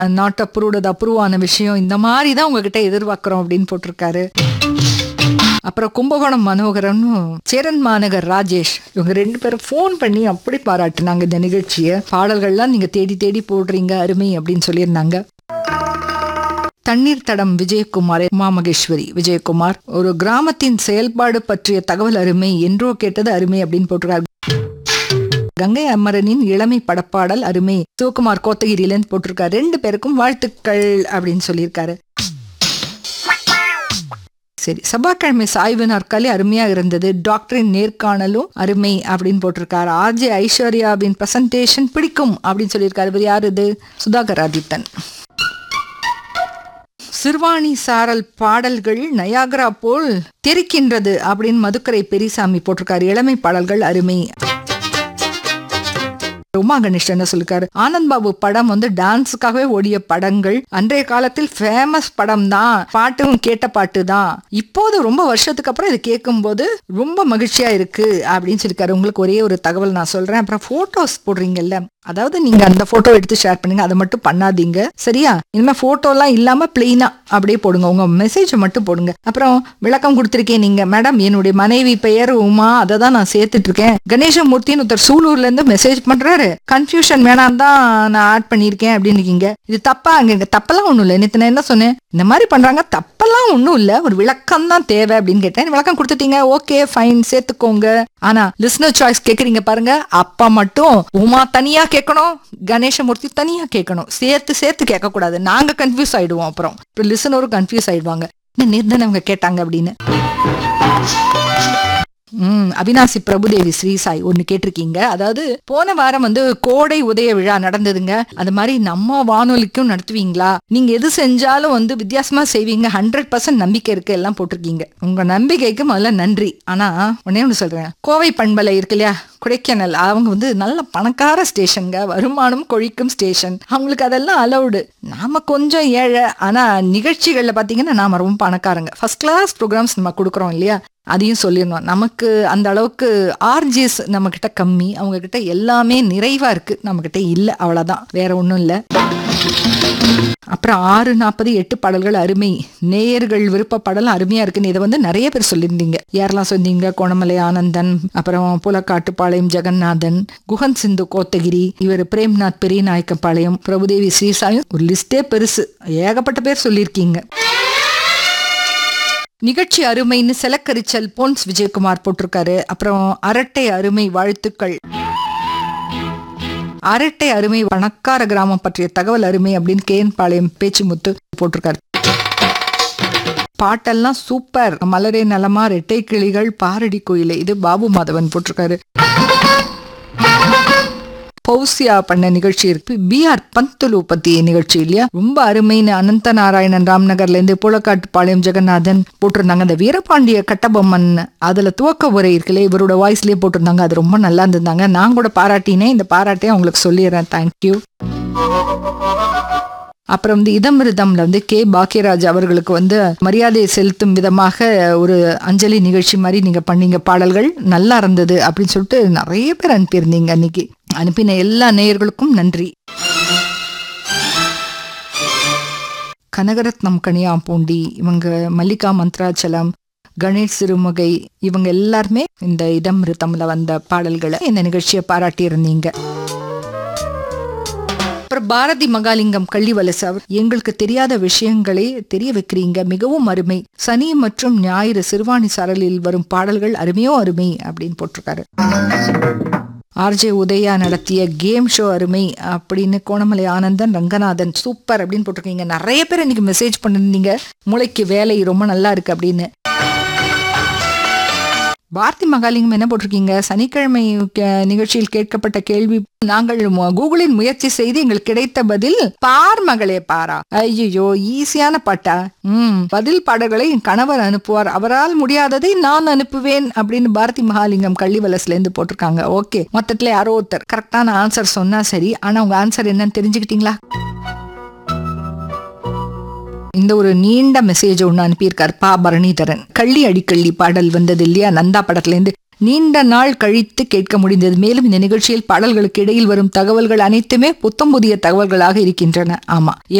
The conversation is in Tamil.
நாட் அப்ரூவ்டு அது அப்ரூவ் ஆன விஷயம் இந்த மாதிரி தான் உங்ககிட்ட எதிர்பார்க்குறோம் அப்படின்னு போட்டிருக்காரு அப்புறம் கும்பகோணம் மனோகரன் சேரன் மாநகர் ராஜேஷ் இவங்க ரெண்டு பேரும் ஃபோன் பண்ணி அப்படி பாராட்டுனாங்க இந்த நிகழ்ச்சியை பாடல்கள்லாம் நீங்க தேடி தேடி போடுறீங்க அருமை அப்படின்னு சொல்லியிருந்தாங்க தண்ணீர் தடம் விஜயகுமார் உமா மகேஸ்வரி விஜயகுமார் ஒரு கிராமத்தின் செயல்பாடு பற்றிய தகவல் அருமை என்றோ கேட்டது அருமை அப்படின்னு போட்டிருக்காரு கங்கை அமரனின் இளமை படப்பாடல் அருமை சிவகுமார் கோத்தகிரியிலேருந்து போட்டிருக்காரு ரெண்டு பேருக்கும் வாழ்த்துக்கள் அப்படின்னு சொல்லியிருக்காரு சரி செவ்வாய்க்கிழமை சாய்வு நாற்காலி அருமையா இருந்தது டாக்டரின் நேர்காணலும் அருமை அப்படின்னு போட்டிருக்காரு ஆர்ஜே ஐஸ்வர்யாவின் பிரசன்டேஷன் பிடிக்கும் அப்படின்னு சொல்லியிருக்காரு இவர் யார் இது சுதாகர் ஆதித்தன் சிறுவாணி சாரல் பாடல்கள் நயாகரா போல் தெரிக்கின்றது அப்படின்னு மதுக்கரை பெரியசாமி போட்டிருக்காரு இளமை பாடல்கள் அருமை உமா கணேஷ் என்ன சொல்லிருக்காரு ஆனந்த் பாபு படம் வந்து டான்ஸுக்காகவே ஓடிய படங்கள் அன்றைய காலத்தில் ஃபேமஸ் படம் தான் பாட்டும் கேட்ட பாட்டு தான் இப்போது ரொம்ப வருஷத்துக்கு அப்புறம் இது கேட்கும்போது ரொம்ப மகிழ்ச்சியா இருக்கு அப்படின்னு சொல்லிருக்காரு உங்களுக்கு ஒரே ஒரு தகவல் நான் சொல்றேன் அப்புறம் போட்டோஸ் போடுறீங்கல்ல அதாவது நீங்க அந்த போட்டோ எடுத்து ஷேர் பண்ணுங்க அதை மட்டும் பண்ணாதீங்க சரியா இனிமே போட்டோ எல்லாம் இல்லாம பிளெயினா அப்படியே போடுங்க உங்க மெசேஜை மட்டும் போடுங்க அப்புறம் விளக்கம் கொடுத்துருக்கேன் நீங்க மேடம் என்னுடைய மனைவி பெயர் உமா அதை தான் நான் சேர்த்துட்டு இருக்கேன் கணேசமூர்த்தின்னு ஒருத்தர் சூலூர்ல இருந்து மெசேஜ் பண்றாரு கன்ஃபியூஷன் வேணாம் தான் நான் ஆட் பண்ணியிருக்கேன் அப்படின்னு இருக்கீங்க இது தப்பா அங்க தப்பெல்லாம் ஒண்ணும் இல்லை நேத்து நான் என்ன சொன்னேன் இந்த மாதிரி பண்றாங்க தப்பெல்லாம் ஒண்ணும் இல்ல ஒரு விளக்கம் தான் தேவை அப்படின்னு கேட்டேன் விளக்கம் கொடுத்துட்டீங்க ஓகே ஃபைன் சேர்த்துக்கோங்க ஆனா லிஸ்னர் சாய்ஸ் கேக்குறீங்க பாருங்க அப்பா மட்டும் உமா தனியா கேட்கணும் கணேசமூர்த்தி தனியா கேட்கணும் சேர்த்து சேர்த்து கேட்க கூடாது நாங்க கன்ஃபியூஸ் ஆயிடுவோம் அப்புறம் லிசனரும் கன்ஃபியூஸ் ஆயிடுவாங்க என்ன நேர்தானே அவங்க கேட்டாங்க அப்படின்னு ம் அவினாசி பிரபுதேவி ஸ்ரீசாய் ஒன்னு கேட்டிருக்கீங்க அதாவது போன வாரம் வந்து கோடை உதய விழா நடந்ததுங்க அது மாதிரி நம்ம வானொலிக்கும் நடத்துவீங்களா நீங்க எது செஞ்சாலும் வந்து வித்தியாசமா செய்வீங்க ஹண்ட்ரட் பர்சன்ட் நம்பிக்கை இருக்கு எல்லாம் போட்டிருக்கீங்க உங்க நம்பிக்கைக்கு முதல்ல நன்றி ஆனா ஒன்னே ஒன்று சொல்றேன் கோவை பண்பலை இருக்கு இல்லையா கொடைக்கானல் அவங்க வந்து நல்ல பணக்கார ஸ்டேஷனுங்க வருமானம் கொழிக்கும் ஸ்டேஷன் அவங்களுக்கு அதெல்லாம் அலௌடு நாம கொஞ்சம் ஏழை ஆனா நிகழ்ச்சிகள்ல பாத்தீங்கன்னா நாம ரொம்ப பணக்காரங்க ஃபர்ஸ்ட் கிளாஸ் ப்ரோக்ராம்ஸ் நம்ம கொடுக்குறோம் இல்லையா அதையும் சொல்லிடணும் நமக்கு அந்த அளவுக்கு ஆர்ஜிஎஸ் நம்ம கிட்ட கம்மி அவங்க கிட்ட எல்லாமே நிறைவா இருக்கு நம்ம கிட்ட இல்ல அவ்வளவுதான் வேற ஒண்ணும் இல்ல அப்புறம் ஆறு நாற்பது எட்டு பாடல்கள் அருமை நேயர்கள் விருப்ப பாடல் அருமையா இருக்குன்னு இதை வந்து நிறைய பேர் சொல்லியிருந்தீங்க யாரெல்லாம் சொன்னீங்க கோணமலை ஆனந்தன் அப்புறம் புலக்காட்டுப்பாளையம் ஜெகநாதன் குஹன் சிந்து கோத்தகிரி இவர் பிரேம்நாத் பெரியநாயக்கப்பாளையம் பிரபுதேவி ஸ்ரீசாயும் ஒரு லிஸ்டே பெருசு ஏகப்பட்ட பேர் சொல்லியிருக்கீங்க நிகழ்ச்சி அருமைன்னு செலக்கரிச்சல் போன்ஸ் விஜயகுமார் போட்டிருக்காரு அப்புறம் அரட்டை அருமை வாழ்த்துக்கள் அரட்டை அருமை வணக்கார கிராமம் பற்றிய தகவல் அருமை அப்படின்னு கேன் பாளையம் பேச்சு முத்து போட்டிருக்காரு பாட்டெல்லாம் சூப்பர் மலரே நலமா ரெட்டை கிளிகள் பாரடி கோயிலே இது பாபு மாதவன் போட்டிருக்காரு பௌசியா பண்ண நிகழ்ச்சி இருக்கு பி ஆர் பந்துலு பத்தி நிகழ்ச்சி இல்லையா ரொம்ப அருமைன்னு அனந்த நாராயணன் ராம்நகர்ல இருந்து புலக்காட்டுப்பாளையம் ஜெகநாதன் போட்டிருந்தாங்க அந்த வீரபாண்டிய கட்டபொம்மன் அதுல துவக்க உரை இருக்குல்ல இவரோட வாய்ஸ்லயே போட்டிருந்தாங்க அது ரொம்ப நல்லா இருந்திருந்தாங்க நான் கூட பாராட்டினேன் இந்த பாராட்டையும் உங்களுக்கு சொல்லிடுறேன் தேங்க்யூ அப்புறம் வந்து இதமிருதம்ல வந்து கே பாக்கியராஜ் அவர்களுக்கு வந்து மரியாதை செலுத்தும் விதமாக ஒரு அஞ்சலி நிகழ்ச்சி மாதிரி நீங்க பண்ணீங்க பாடல்கள் நல்லா இருந்தது அப்படின்னு சொல்லிட்டு நிறைய பேர் அனுப்பியிருந்தீங்க அன்னைக்கு அனுப்பின எல்லா நேயர்களுக்கும் நன்றி கனகரத்னம் கனியாம்பூண்டி இவங்க மல்லிகா மந்த்ராச்சலம் கணேஷ் சிறுமுகை இவங்க எல்லாருமே இந்த இதம் ரிதம்ல வந்த பாடல்களை இந்த நிகழ்ச்சியை பாராட்டி இருந்தீங்க அப்புறம் பாரதி மகாலிங்கம் கள்ளிவலசு அவர் எங்களுக்கு தெரியாத விஷயங்களை தெரிய வைக்கிறீங்க மிகவும் அருமை சனி மற்றும் ஞாயிறு சிறுவாணி சாரலில் வரும் பாடல்கள் அருமையோ அருமை அப்படின்னு போட்டிருக்காரு ஆர்ஜே உதயா நடத்திய கேம் ஷோ அருமை அப்படின்னு கோணமலை ஆனந்தன் ரங்கநாதன் சூப்பர் அப்படின்னு போட்டிருக்கீங்க நிறைய பேர் இன்னைக்கு மெசேஜ் பண்ணிருந்தீங்க மூளைக்கு வேலை ரொம்ப நல்லா இருக்கு அப்படின்னு பாரதி மகாலிங்கம் என்ன போட்டிருக்கீங்க சனிக்கிழமை கே- நிகழ்ச்சியில் கேட்கப்பட்ட கேள்வி நாங்கள் மு- கூகுளில் முயற்சி செய்து எங்களுக்கு கிடைத்த பதில் பார் மகளே பாரா ஐயோ ஈஸியான பாட்டா ம் பதில் பாடல்களை என் கணவர் அனுப்புவார் அவரால் முடியாததை நான் அனுப்புவேன் அப்படின்னு பாரதி மகாலிங்கம் கள்ளிவலசுல இருந்து போட்டிருக்காங்க ஓகே மொத்தத்துல யாரோ ஒருத்தர் கரெக்டான ஆன்சர் சொன்னா சரி ஆனா உங்க ஆன்சர் என்னன்னு தெரிஞ்சுக்கிட்டீங்களா இந்த ஒரு நீண்ட மெசேஜ் ஒன்று அனுப்பியிருக்கார் பா பரணிதரன் கள்ளி அடிக்கள்ளி பாடல் வந்தது இல்லையா நந்தா படத்துல இருந்து நீண்ட நாள் கழித்து கேட்க முடிந்தது மேலும் இந்த நிகழ்ச்சியில் பாடல்களுக்கு இடையில் வரும் தகவல்கள் அனைத்துமே புத்தம் புதிய தகவல்களாக இருக்கின்றன ஆமா